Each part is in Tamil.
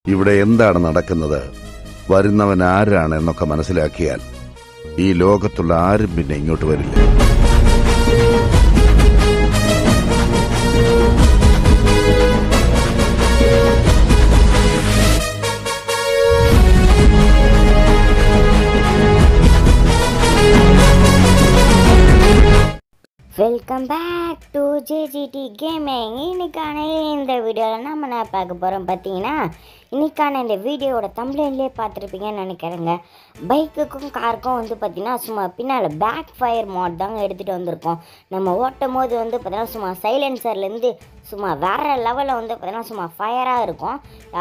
ഇവിടെ എന്താണ് നടക്കുന്നത് വരുന്നവൻ ആരാണ് എന്നൊക്കെ മനസ്സിലാക്കിയാൽ ഈ ലോകത്തുള്ള ആരും പിന്നെ ഇങ്ങോട്ട് വരില്ല welcome back to JGT gaming இன்னைக்கான இந்த வீடியோவில் நம்ம என்ன பார்க்க போகிறோம் பார்த்தீங்கன்னா இன்னைக்கான இந்த வீடியோவோட தமிழ்லேயே பார்த்துருப்பீங்கன்னு நினைக்கிறேங்க பைக்குக்கும் காருக்கும் வந்து பார்த்தீங்கன்னா சும்மா பின்னால் பேக் ஃபயர் மாட் தாங்க எடுத்துகிட்டு வந்திருக்கோம் நம்ம ஓட்டும் போது வந்து பார்த்தீங்கன்னா சும்மா சைலன்சர்லேருந்து சும்மா வேறு லெவலில் வந்து பார்த்தீங்கன்னா சும்மா ஃபயராக இருக்கும்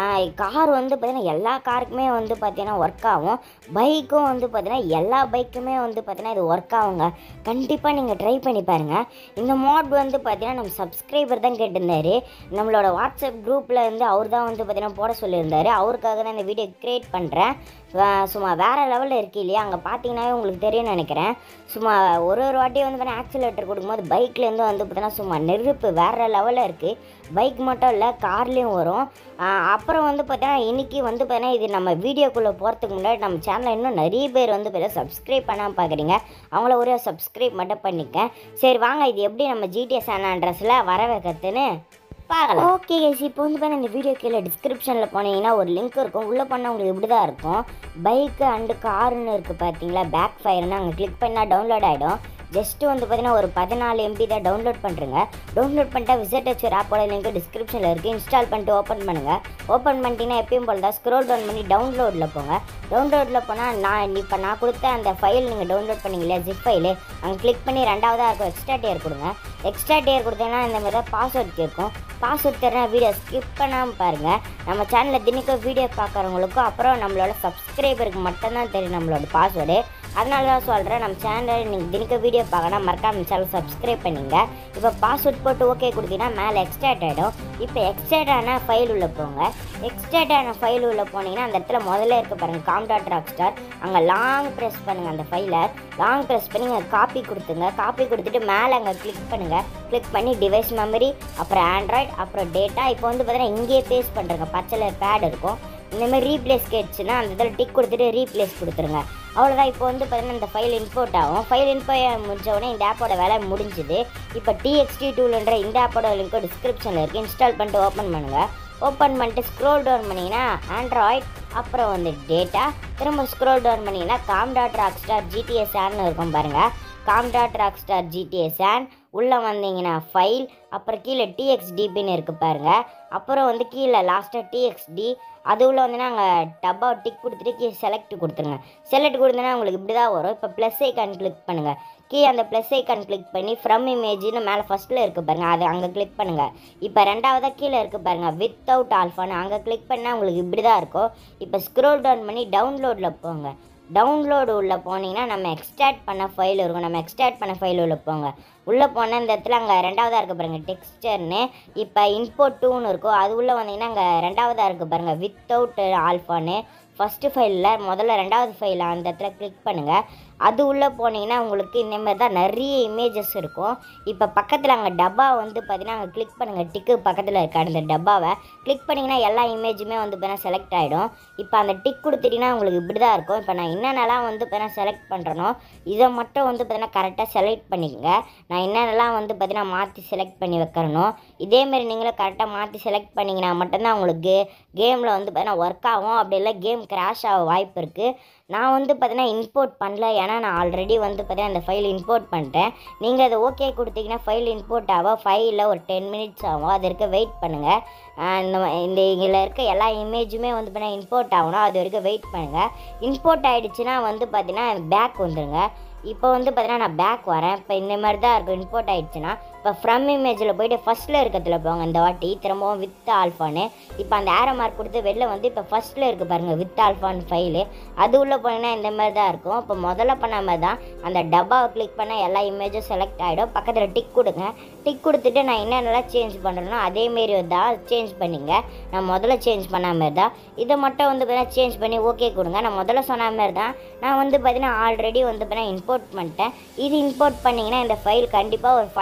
கார் வந்து பார்த்தீங்கன்னா எல்லா காருக்குமே வந்து பார்த்தீங்கன்னா ஒர்க் ஆகும் பைக்கும் வந்து பார்த்தீங்கன்னா எல்லா பைக்குமே வந்து பார்த்தீங்கன்னா இது ஒர்க் ஆகுங்க கண்டிப்பாக நீங்கள் ட்ரை பண்ணி பாருங்கள் இந்த மாட் வந்து பார்த்தீங்கன்னா நம்ம சப்ஸ்கிரைபர் தான் கேட்டிருந்தாரு நம்மளோட வாட்ஸ்அப் குரூப்பில் இருந்து அவர் தான் வந்து பார்த்தீங்கன்னா போட சொல்லியிருந்தாரு அவருக்காக தான் இந்த வீடியோ க்ரியேட் பண்ணுறேன் சும்மா வேறு லெவலில் இருக்கு இல்லையா அங்கே பார்த்தீங்கன்னாவே உங்களுக்கு தெரியும்னு நினைக்கிறேன் சும்மா ஒரு ஒரு வாட்டி வந்து பார்த்தீங்கன்னா ஆக்சிலேட்டர் கொடுக்கும்போது பைக்லேருந்து வந்து பார்த்தீங்கன்னா சும்மா நெருப்பு வேறு லெவலில் இருக்குது பைக் மட்டும் இல்லை கார்லேயும் வரும் ஆஹ் அப்புறம் வந்து பார்த்தீங்கன்னா இன்றைக்கி வந்து பார்த்தீங்கன்னா இது நம்ம வீடியோக்குள்ளே போகிறதுக்கு முன்னாடி நம்ம சேனலில் இன்னும் நிறைய பேர் வந்து பார்த்தீங்கன்னா சப்ஸ்கிரைப் பண்ணாமல் பார்க்குறீங்க அவங்கள ஒரே சப்ஸ்கிரைப் மட்டும் பண்ணிக்க சரி வாங்க இது எப்படி நம்ம ஜிடிஎஸ் அட்ரஸில் வர வைக்கிறதுன்னு பார்க்கலாம் ஓகே கைஸ் இப்போ வந்து பார்த்தா இந்த வீடியோ கீழே டிஸ்கிரிப்ஷனில் போனீங்கன்னா ஒரு லிங்க் இருக்கும் உள்ளே பண்ணால் உங்களுக்கு இப்படி தான் இருக்கும் பைக்கு அண்டு காருன்னு இருக்குது பார்த்தீங்களா பேக் ஃபயர்னு அங்கே கிளிக் பண்ணால் டவுன்லோட் ஆகிடும் ஜஸ்ட்டு வந்து பார்த்தீங்கன்னா ஒரு பதினாலு எம்பி தான் டவுன்லோட் பண்ணுறேங்க டவுன்லோட் பண்ணிட்டா விசிட் டச்சர் ஆப்போட லிங்க் டிஸ்கிரிப்ஷனில் இருக்குது இன்ஸ்டால் பண்ணிட்டு ஓப்பன் பண்ணுங்கள் ஓப்பன் பண்ணிட்டீங்கன்னா எப்பயும் போல் தான் ஸ்க்ரோல் டவுன் பண்ணி டவுன்லோடில் போங்க டவுன்லோடில் போனால் நான் இப்போ நான் கொடுத்த அந்த ஃபைல் நீங்கள் டவுன்லோட் பண்ணீங்க இல்லையா ஜிப் ஃபைலு அங்கே கிளிக் பண்ணி ரெண்டாவதாக இருக்கும் எக்ஸ்ட்ரா டேர் கொடுங்க எக்ஸ்ட்ரா டேர் கொடுத்தீங்கன்னா இந்த மாதிரி தான் பாஸ்வேர்ட் கேட்கும் பாஸ்வேர்ட் தரேன் வீடியோ ஸ்கிப் பண்ணாமல் பாருங்கள் நம்ம சேனலில் தினிக்கும் வீடியோ பார்க்குறவங்களுக்கும் அப்புறம் நம்மளோட சப்ஸ்கிரைபருக்கு மட்டும்தான் தெரியும் நம்மளோட பாஸ்வேர்டு அதனால தான் சொல்கிறேன் நம்ம சேனலில் நீங்கள் தினிக்க வீடியோ பார்க்கணும் மறக்காம சேனல் சப்ஸ்கிரைப் பண்ணிங்க இப்போ பாஸ்வேர்ட் போட்டு ஓகே கொடுத்தீங்கன்னா மேலே எக்ஸ்ட்ராட் ஆகிடும் இப்போ எக்ஸ்ட்ராட் ஆன ஃபைல் உள்ளே போங்க எக்ஸ்ட்ராட் ஆன ஃபைல் உள்ளே போனீங்கன்னா அந்த இடத்துல முதல்ல இருக்க பாருங்கள் காம் டாட் ராக் ஸ்டார் அங்கே லாங் ப்ரெஸ் பண்ணுங்கள் அந்த ஃபைலை லாங் ப்ரெஸ் பண்ணி அங்கே காப்பி கொடுத்துங்க காப்பி கொடுத்துட்டு மேலே அங்கே கிளிக் பண்ணுங்கள் கிளிக் பண்ணி டிவைஸ் மெமரி அப்புறம் ஆண்ட்ராய்ட் அப்புறம் டேட்டா இப்போ வந்து பார்த்தீங்கன்னா இங்கேயே பேஸ்ட் பண்ணுறங்க பச்சையில் பேட் இருக்கும் இந்த மாதிரி ரீப்ளேஸ் கேட்டுச்சுன்னா அந்த இதில் டிக் கொடுத்துட்டு ரீப்ளேஸ் கொடுத்துருங்க அவ்வளோதான் இப்போ வந்து பார்த்தீங்கன்னா இந்த ஃபைல் இம்போர்ட் ஆகும் ஃபைல் இன்போ முடிஞ்ச உடனே இந்த ஆப்போட வேலை முடிஞ்சுது இப்போ டிஎக்ஸ்டி டூல்ன்ற இந்த ஆப்போட லிங்க் டிஸ்கிரிப்ஷனில் இருக்குது இன்ஸ்டால் பண்ணிட்டு ஓப்பன் பண்ணுங்கள் ஓப்பன் பண்ணிட்டு ஸ்க்ரோல் டவுன் பண்ணிங்கன்னா ஆண்ட்ராய்ட் அப்புறம் வந்து டேட்டா திரும்ப ஸ்க்ரோல் டவுன் பண்ணிங்கன்னா com dot rock star GTS ஆன்னு இருக்கும் பாருங்கள் com dot rock star GTS ஆன் உள்ளே வந்தீங்கன்னா ஃபைல் அப்புறம் கீழே டிஎக்ஸ்டிபின்னு இருக்குது பாருங்கள் அப்புறம் வந்து கீழே லாஸ்ட்டாக டிஎக்ஸ்டி அது உள்ள வந்து நாங்கள் டப்பா டிக் கொடுத்துட்டு கீழே செலக்ட் கொடுத்துருங்க செலக்ட் கொடுத்தோன்னா உங்களுக்கு இப்படி தான் வரும் இப்போ ப்ளஸ் ஐக்கான் கிளிக் பண்ணுங்கள் கீழே அந்த ப்ளஸ் ஐக்கான் கிளிக் பண்ணி ஃப்ரம் இமேஜ்னு மேலே ஃபஸ்ட்டில் இருக்குது பாருங்கள் அது அங்கே கிளிக் பண்ணுங்கள் இப்போ ரெண்டாவதாக கீழே இருக்குது பாருங்கள் வித் அவுட் ஆல்ஃபான்னு அங்கே கிளிக் பண்ணால் உங்களுக்கு இப்படி தான் இருக்கும் இப்போ ஸ்க்ரோல் டவுன் பண்ணி டவுன்லோடில் போங்க டவுன்லோடு உள்ளே போனீங்கன்னா நம்ம எக்ஸ்ட்ராக்ட் பண்ண ஃபைல் இருக்கும் நம்ம எக்ஸ்ட்ராக்ட் பண்ண ஃபைல் உள்ள போங்க உள்ளே போனால் இந்த இடத்துல அங்கே ரெண்டாவதாக இருக்குது பாருங்கள் டெக்ஸ்டர்னு இப்போ இன்போர்ட் டூன்னு இருக்கும் அது உள்ளே வந்தீங்கன்னா அங்கே ரெண்டாவதாக இருக்குது பாருங்கள் வித்தவுட் ஆல்ஃபான்னு ஃபஸ்ட்டு ஃபைலில் முதல்ல ரெண்டாவது ஃபைலில் அந்த இடத்துல கிளிக் பண்ணுங்கள் அது உள்ளே போனீங்கன்னா உங்களுக்கு இந்த மாதிரி தான் நிறைய இமேஜஸ் இருக்கும் இப்போ பக்கத்தில் அங்கே டப்பா வந்து பார்த்தீங்கன்னா அங்கே கிளிக் பண்ணுங்கள் டிக்கு பக்கத்தில் இருக்க அந்த டப்பாவை கிளிக் பண்ணிங்கன்னா எல்லா இமேஜுமே வந்து பார்த்தீங்கன்னா செலக்ட் ஆகிடும் இப்போ அந்த டிக் கொடுத்துட்டிங்கன்னா உங்களுக்கு இப்படி தான் இருக்கும் இப்போ நான் என்னென்னலாம் வந்து பார்த்தீங்கன்னா செலக்ட் பண்ணுறனோ இதை மட்டும் வந்து பார்த்தீங்கன்னா கரெக்டாக செலக்ட் பண்ணிக்கங்க நான் என்னென்னலாம் வந்து பார்த்தீங்கன்னா மாற்றி செலக்ட் பண்ணி வைக்கிறனோ இதேமாரி நீங்களும் கரெக்டாக மாற்றி செலக்ட் பண்ணிங்கன்னா மட்டும்தான் உங்களுக்கு கேமில் வந்து பார்த்தீங்கன்னா ஒர்க் ஆகும் அப்படி இல்லை கேம் கிராஷ் ஆக வாய்ப்பு இருக்குது நான் வந்து பார்த்தீங்கன்னா இம்போர்ட் பண்ணல ஏன்னா நான் ஆல்ரெடி வந்து பார்த்தீங்கன்னா அந்த ஃபைல் இம்போர்ட் பண்ணிட்டேன் நீங்கள் அதை ஓகே கொடுத்தீங்கன்னா ஃபைல் இம்போர்ட் ஆகும் ஃபைலில் ஒரு டென் மினிட்ஸ் ஆகும் அது வரைக்கும் வெயிட் பண்ணுங்கள் இந்த இந்த இதில் இருக்க எல்லா இமேஜுமே வந்து பார்த்தீங்கன்னா இம்போர்ட் ஆகணும் அது வரைக்கும் வெயிட் பண்ணுங்கள் இம்போர்ட் ஆகிடுச்சுன்னா வந்து பார்த்தீங்கன்னா பேக் வந்துடுங்க இப்போ வந்து பார்த்தீங்கன்னா நான் பேக் வரேன் இப்போ இந்த மாதிரி தான் இருக்கும் இம்போர்ட் ஆகிடுச்சுன்னா இப்போ ஃப்ரம் இமேஜில் போயிட்டு ஃபஸ்ட்டில் இருக்கிறதுல போங்க இந்த வாட்டி திரும்பவும் வித் ஆல்ஃபான்னு இப்போ அந்த ஏரோ மார்க் கொடுத்து வெளில வந்து இப்போ ஃபஸ்ட்டில் இருக்குது பாருங்கள் வித் ஆல்ஃபான் ஃபைலு அது உள்ளே போனீங்கன்னா இந்த மாதிரி தான் இருக்கும் இப்போ முதல்ல பண்ண மாதிரி தான் அந்த டப்பாவை கிளிக் பண்ணால் எல்லா இமேஜும் செலக்ட் ஆகிடும் பக்கத்தில் டிக் கொடுங்க டிக் கொடுத்துட்டு நான் என்னென்னலாம் சேஞ்ச் பண்ணுறேனோ அதேமாரி தான் சேஞ்ச் பண்ணிங்க நான் முதல்ல சேஞ்ச் பண்ண மாதிரி தான் இதை மட்டும் வந்து பார்த்தீங்கன்னா சேஞ்ச் பண்ணி ஓகே கொடுங்க நான் முதல்ல சொன்ன மாதிரி தான் நான் வந்து பார்த்தீங்கன்னா ஆல்ரெடி வந்து பார்த்தீங்கன்னா இம்போர்ட் பண்ணிட்டேன் இது இம்போர்ட் பண்ணிங்கன்னா இந்த ஃபைல் கண்டிப்பாக ஒரு ஃபைலில்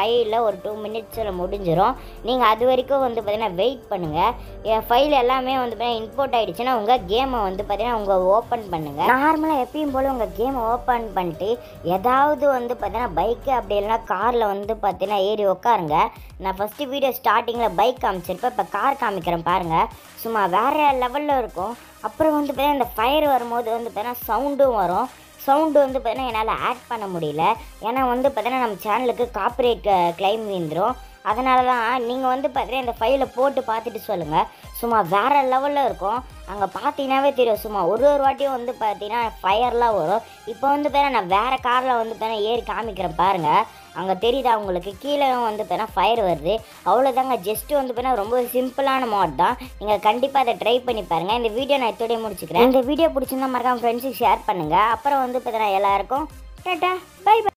ஒரு டூ மினிட்ஸில் முடிஞ்சிடும் நீங்கள் அது வரைக்கும் வந்து பார்த்தீங்கன்னா வெயிட் பண்ணுங்கள் என் ஃபைல் எல்லாமே வந்து பார்த்தீங்கன்னா இம்போர்ட் ஆகிடுச்சுன்னா உங்கள் கேமை வந்து பார்த்தீங்கன்னா உங்கள் ஓப்பன் பண்ணுங்கள் நார்மலாக எப்பயும் போல் உங்கள் கேமை ஓப்பன் பண்ணிட்டு ஏதாவது வந்து பார்த்தீங்கன்னா பைக்கு அப்படி இல்லைன்னா காரில் வந்து பார்த்தீங்கன்னா ஏறி உட்காருங்க நான் ஃபஸ்ட்டு வீடியோ ஸ்டார்டிங்கில் பைக் காமிச்சிருப்பேன் இப்போ கார் காமிக்கிறேன் பாருங்கள் சும்மா வேறு லெவலில் இருக்கும் அப்புறம் வந்து பார்த்தீங்கன்னா இந்த ஃபயர் வரும்போது வந்து பார்த்தீங்கன்னா சவுண்டும் வரும் சவுண்டு வந்து பார்த்தீங்கன்னா என்னால் ஆட் பண்ண முடியல ஏன்னா வந்து பார்த்தீங்கன்னா நம்ம சேனலுக்கு காப்பிரைட் கிளைம் விழுந்துரும் அதனால தான் நீங்கள் வந்து பார்த்தீங்கன்னா இந்த ஃபைலை போட்டு பார்த்துட்டு சொல்லுங்கள் சும்மா வேறு லெவலில் இருக்கும் அங்கே பார்த்தீங்கன்னாவே தெரியும் சும்மா ஒரு ஒரு வாட்டியும் வந்து பார்த்தீங்கன்னா ஃபயர்லாம் வரும் இப்போ வந்து பார்த்தீங்கன்னா நான் வேறு காரில் வந்து பார்த்தீங்கன்னா ஏறி காமிக்கிறேன் பாருங்கள் அங்கே தெரியுதா உங்களுக்கு கீழே வந்து பார்த்தீங்கன்னா ஃபயர் வருது அவ்வளோதாங்க ஜஸ்ட் வந்து பார்த்தீங்கன்னா ரொம்ப சிம்பிளான மாட் தான் நீங்கள் கண்டிப்பாக அதை ட்ரை பண்ணி பாருங்கள் இந்த வீடியோ நான் இதோடய முடிச்சுக்கிறேன் இந்த வீடியோ பிடிச்சிருந்தா மறக்காம ஃப்ரெண்ட்ஸுக்கு ஷேர் பண்ணுங்கள் அப்புறம் வந்து பார்த்தீங்கன்னா எல்லாருக்கும் டாட்டா பை பை